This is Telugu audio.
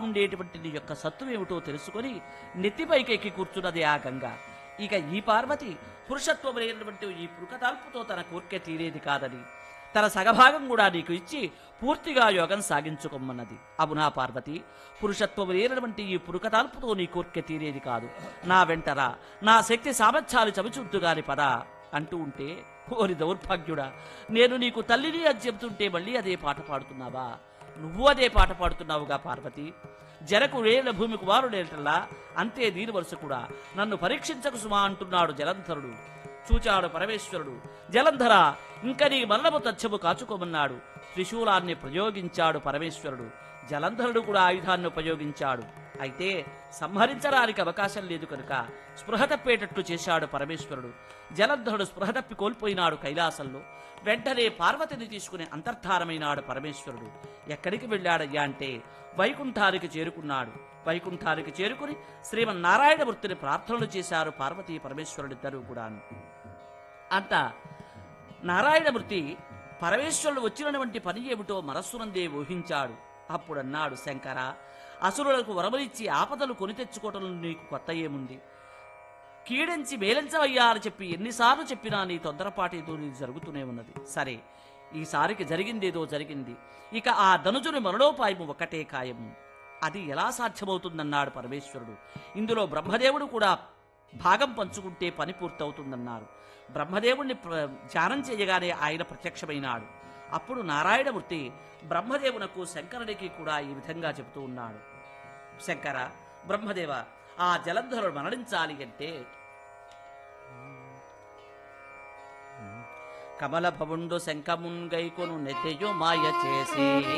ఉండేటువంటి నీ యొక్క సత్వం ఏమిటో తెలుసుకొని నెత్తిపైకి ఎక్కి కూర్చున్నది ఆ గంగ ఇక ఈ పార్వతి పురుషత్వం లేనటువంటి ఈ పురుకతాల్పుతో తన కోరిక తీరేది కాదని తన సగభాగం కూడా నీకు ఇచ్చి పూర్తిగా యోగం సాగించుకోమన్నది అవునా పార్వతి పురుషత్వం లేనటువంటి ఈ పురుకతాల్పుతో నీ కోరిక తీరేది కాదు నా వెంటరా నా శక్తి సామర్థ్యాలు చవిచూద్దుగాని పదా అంటూ ఉంటే ఓరి దౌర్భాగ్యుడా నేను నీకు తల్లిని అని చెబుతుంటే మళ్ళీ అదే పాట పాడుతున్నావా నువ్వు అదే పాట పాడుతున్నావుగా పార్వతి జరకు రేల భూమి కుమారుడేటల్లా అంతే దీని వరుస కూడా నన్ను పరీక్షించకు సుమా అంటున్నాడు జలంధరుడు చూచాడు పరమేశ్వరుడు జలంధర ఇంక నీ మరణము తచ్చము కాచుకోమన్నాడు త్రిశూలాన్ని ప్రయోగించాడు పరమేశ్వరుడు జలంధరుడు కూడా ఆయుధాన్ని ఉపయోగించాడు అయితే సంహరించడానికి అవకాశం లేదు కనుక స్పృహ తప్పేటట్లు చేశాడు పరమేశ్వరుడు జలంధరుడు స్పృహ తప్పి కోల్పోయినాడు కైలాసంలో వెంటనే పార్వతిని తీసుకుని అంతర్ధానమైనాడు పరమేశ్వరుడు ఎక్కడికి వెళ్ళాడయ్యా అంటే వైకుంఠానికి చేరుకున్నాడు వైకుంఠానికి చేరుకుని శ్రీమన్నారాయణమూర్తిని ప్రార్థనలు చేశారు పార్వతీ పరమేశ్వరుడిద్దరూ కూడాను అంత నారాయణమూర్తి పరమేశ్వరుడు వచ్చినటువంటి పని ఏమిటో మనస్సునందే ఊహించాడు అప్పుడన్నాడు శంకర అసురులకు వరమలిచ్చి ఆపదలు కొని తెచ్చుకోవటం నీకు కొత్త ఏముంది కీడించి మేలించవయ్యా అని చెప్పి ఎన్నిసార్లు చెప్పినా నీ తొందరపాటేదో నీది జరుగుతూనే ఉన్నది సరే ఈసారికి జరిగిందేదో జరిగింది ఇక ఆ ధనుజుని మరణోపాయము ఒక్కటే ఖాయము అది ఎలా సాధ్యమవుతుందన్నాడు పరమేశ్వరుడు ఇందులో బ్రహ్మదేవుడు కూడా భాగం పంచుకుంటే పని పూర్తవుతుందన్నారు బ్రహ్మదేవుణ్ణి ప్ర- ధ్యానం చేయగానే ఆయన ప్రత్యక్షమైనాడు అప్పుడు నారాయణమూర్తి బ్రహ్మదేవునకు శంకరుడికి కూడా ఈ విధంగా చెబుతూ ఉన్నాడు శంకర బ్రహ్మదేవ ఆ జలంధరుడు మరణించాలి అంటే కమల భవుండు శంఖమున్ గైకొను నెత్తెయు మాయ చేసి